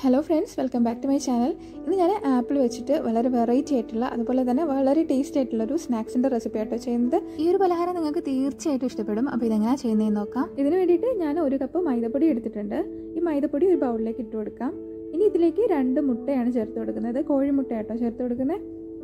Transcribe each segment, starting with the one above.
hello friends welcome back to my channel ഇന്ന് ഞാൻ apple വെച്ചിട്ട് വളരെ വെറൈറ്റി ആയിട്ടുള്ള അതുപോലെ തന്നെ വളരെ ടേസ്റ്റി ആയിട്ടുള്ള ഒരു സ്നാക്സിൻ്റെ റെസിപ്പി ആട്ടോ ചെയ്യുന്നത് ഈ ഒരു പലഹാരം നിങ്ങൾക്ക് തീർച്ചയായിട്ടും ഇഷ്ടപ്പെടും അപ്പോൾ ഇതെങ്ങനെയാണ് ചെയ്യുന്നതെന്ന് നോക്കാം ഇതിന് വേണ്ടിയിട്ട് ഞാൻ ഒരു കപ്പ് മൈദപ്പൊടി എടുത്തിട്ടുണ്ട് ഈ മൈദപ്പൊടി ഒരു ബൗളിലേക്ക് ഇട്ട് കൊടുക്കാം ഇനി ഇതിലേക്ക് രണ്ട് മുട്ടയാണ് ചേർത്ത് കൊടുക്കുന്നത് കോഴിമുട്ടയാട്ടോ ചേർത്ത് കൊടുക്കുന്നത്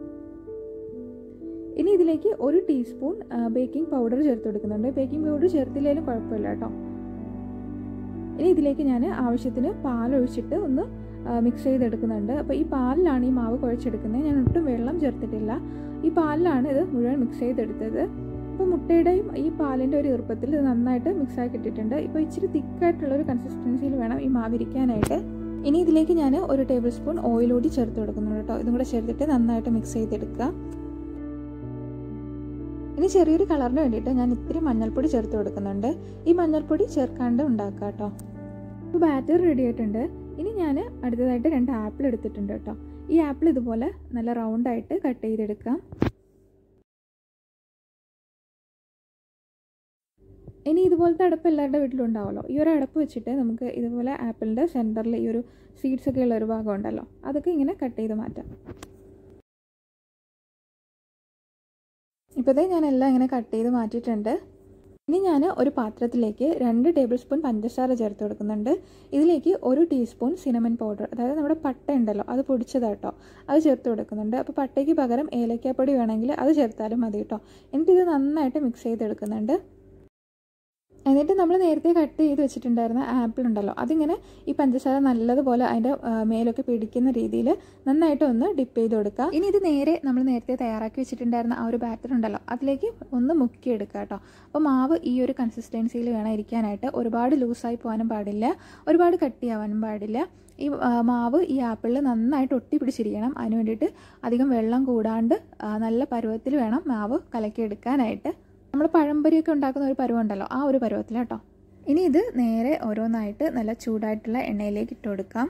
ഇനി ഇതിലേക്ക് ഒരു ടീസ്പൂൺ ബേക്കിംഗ് പൗഡർ ചേർത്ത് കൊടുക്കുന്നുണ്ട് ബേക്കിംഗ് പൗഡർ ചേർത്തില്ലെങ്കിലും കുഴപ്പമില്ല കേട്ടോ ഇനി ഇതിലേക്ക് ഞാൻ ആവശ്യത്തിന് പാലൊഴിച്ചിട്ട് ഒന്ന് മിക്സ് ചെയ്തെടുക്കുന്നുണ്ട് അപ്പോൾ ഈ പാലിലാണ് ഈ മാവ് കുഴച്ചെടുക്കുന്നത് ഞാൻ ഒട്ടും വെള്ളം ചേർത്തിട്ടില്ല ഈ പാലിലാണ് ഇത് മുഴുവൻ മിക്സ് ചെയ്തെടുത്തത് അപ്പോൾ മുട്ടയുടെയും ഈ പാലിൻ്റെ ഒരു ഈർപ്പത്തിൽ ഇത് നന്നായിട്ട് മിക്സ് ആക്കി ഇട്ടിട്ടുണ്ട് ഇപ്പോൾ ഇച്ചിരി തിക്കായിട്ടുള്ള ഒരു കൺസിസ്റ്റൻസിയിൽ വേണം ഈ മാവ് ഇരിക്കാനായിട്ട് ഇനി ഇതിലേക്ക് ഞാൻ ഒരു ടേബിൾ സ്പൂൺ ഓയിൽ കൂടി ചേർത്ത് കൊടുക്കുന്നുണ്ട് കേട്ടോ ഇതും കൂടെ ചേർത്തിട്ട് നന്നായിട്ട് മിക്സ് ചെയ്തെടുക്കുക ഇനി ചെറിയൊരു കളറിന് വേണ്ടിയിട്ട് ഞാൻ ഇത്തിരി മഞ്ഞൾപ്പൊടി ചേർത്ത് കൊടുക്കുന്നുണ്ട് ഈ മഞ്ഞൾപ്പൊടി ചേർക്കാണ്ട് ഉണ്ടാക്കുക കേട്ടോ ഇപ്പോൾ ബാറ്റർ റെഡി ആയിട്ടുണ്ട് ഇനി ഞാൻ അടുത്തതായിട്ട് രണ്ട് ആപ്പിൾ എടുത്തിട്ടുണ്ട് കേട്ടോ ഈ ആപ്പിൾ ഇതുപോലെ നല്ല റൗണ്ടായിട്ട് കട്ട് ചെയ്തെടുക്കാം ഇനി ഇതുപോലത്തെ അടപ്പ് എല്ലാവരുടെ വീട്ടിലും ഉണ്ടാവുമല്ലോ ഈ ഒരു അടപ്പ് വെച്ചിട്ട് നമുക്ക് ഇതുപോലെ ആപ്പിളിൻ്റെ സെൻറ്ററിൽ ഈ ഒരു സീഡ്സ് ഒക്കെ ഉള്ള ഒരു ഭാഗം ഉണ്ടല്ലോ അതൊക്കെ ഇങ്ങനെ കട്ട് ചെയ്ത് മാറ്റാം ഇപ്പോഴത്തെ ഞാൻ എല്ലാം ഇങ്ങനെ കട്ട് ചെയ്ത് മാറ്റിയിട്ടുണ്ട് ഇനി ഞാൻ ഒരു പാത്രത്തിലേക്ക് രണ്ട് ടേബിൾ സ്പൂൺ പഞ്ചസാര ചേർത്ത് കൊടുക്കുന്നുണ്ട് ഇതിലേക്ക് ഒരു ടീസ്പൂൺ സിനമൻ പൗഡർ അതായത് നമ്മുടെ പട്ട ഉണ്ടല്ലോ അത് പൊടിച്ചതാട്ടോ അത് ചേർത്ത് കൊടുക്കുന്നുണ്ട് അപ്പോൾ പട്ടയ്ക്ക് പകരം ഏലക്കാപ്പൊടി വേണമെങ്കിൽ അത് ചേർത്താലും മതി കേട്ടോ എന്നിട്ട് ഇത് നന്നായിട്ട് മിക്സ് ചെയ്തെടുക്കുന്നുണ്ട് എന്നിട്ട് നമ്മൾ നേരത്തെ കട്ട് ചെയ്ത് വെച്ചിട്ടുണ്ടായിരുന്ന ആപ്പിൾ ഉണ്ടല്ലോ അതിങ്ങനെ ഈ പഞ്ചസാര നല്ലതുപോലെ അതിൻ്റെ മേലൊക്കെ പിടിക്കുന്ന രീതിയിൽ നന്നായിട്ട് ഒന്ന് ഡിപ്പ് ചെയ്ത് കൊടുക്കുക ഇനി ഇത് നേരെ നമ്മൾ നേരത്തെ തയ്യാറാക്കി വെച്ചിട്ടുണ്ടായിരുന്ന ആ ഒരു ബാറ്റർ ഉണ്ടല്ലോ അതിലേക്ക് ഒന്ന് മുക്കിയെടുക്കുക കേട്ടോ അപ്പോൾ മാവ് ഈ ഒരു കൺസിസ്റ്റൻസിയിൽ വേണം ഇരിക്കാനായിട്ട് ഒരുപാട് ലൂസായി പോകാനും പാടില്ല ഒരുപാട് കട്ടിയാവാനും പാടില്ല ഈ മാവ് ഈ ആപ്പിളിൽ നന്നായിട്ട് ഒട്ടി പിടിച്ചിരിക്കണം അതിന് വേണ്ടിയിട്ട് അധികം വെള്ളം കൂടാണ്ട് നല്ല പരുവത്തിൽ വേണം മാവ് കലക്കിയെടുക്കാനായിട്ട് നമ്മൾ പഴംപൊരിയൊക്കെ ഉണ്ടാക്കുന്ന ഒരു പരുവുണ്ടല്ലോ ആ ഒരു പരുവത്തിൽ കേട്ടോ ഇനി ഇത് നേരെ ഓരോന്നായിട്ട് നല്ല ചൂടായിട്ടുള്ള എണ്ണയിലേക്ക് ഇട്ട് കൊടുക്കാം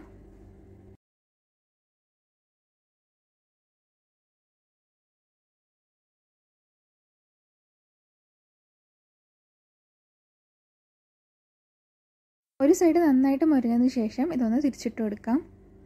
ഒരു സൈഡ് നന്നായിട്ട് മുരിഞ്ഞതിന് ശേഷം ഇതൊന്ന് തിരിച്ചിട്ട് കൊടുക്കാം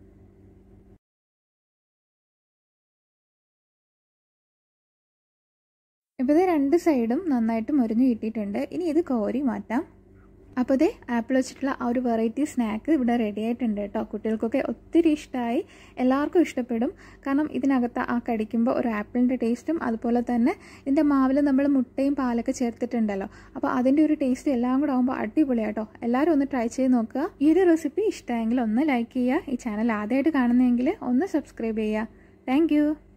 ഇപ്പോൾ ഇത് രണ്ട് സൈഡും നന്നായിട്ട് മുരിഞ്ഞ് കിട്ടിയിട്ടുണ്ട് ഇനി ഇത് കോരി മാറ്റാം അപ്പോൾ ഇതേ ആപ്പിൾ വെച്ചിട്ടുള്ള ആ ഒരു വെറൈറ്റി സ്നാക്ക് ഇവിടെ റെഡി ആയിട്ടുണ്ട് കേട്ടോ കുട്ടികൾക്കൊക്കെ ഒത്തിരി ഇഷ്ടമായി എല്ലാവർക്കും ഇഷ്ടപ്പെടും കാരണം ഇതിനകത്ത് ആ കടിക്കുമ്പോൾ ഒരു ആപ്പിളിൻ്റെ ടേസ്റ്റും അതുപോലെ തന്നെ ഇതിൻ്റെ മാവിൽ നമ്മൾ മുട്ടയും പാലൊക്കെ ചേർത്തിട്ടുണ്ടല്ലോ അപ്പോൾ അതിൻ്റെ ഒരു ടേസ്റ്റ് എല്ലാം കൂടെ ആകുമ്പോൾ അടിപൊളിയാട്ടോ എല്ലാവരും ഒന്ന് ട്രൈ ചെയ്ത് നോക്കുക ഈ ഒരു റെസിപ്പി ഇഷ്ടമായെങ്കിൽ ഒന്ന് ലൈക്ക് ചെയ്യുക ഈ ചാനൽ ആദ്യമായിട്ട് കാണുന്നതെങ്കിൽ ഒന്ന് സബ്സ്ക്രൈബ് ചെയ്യുക താങ്ക്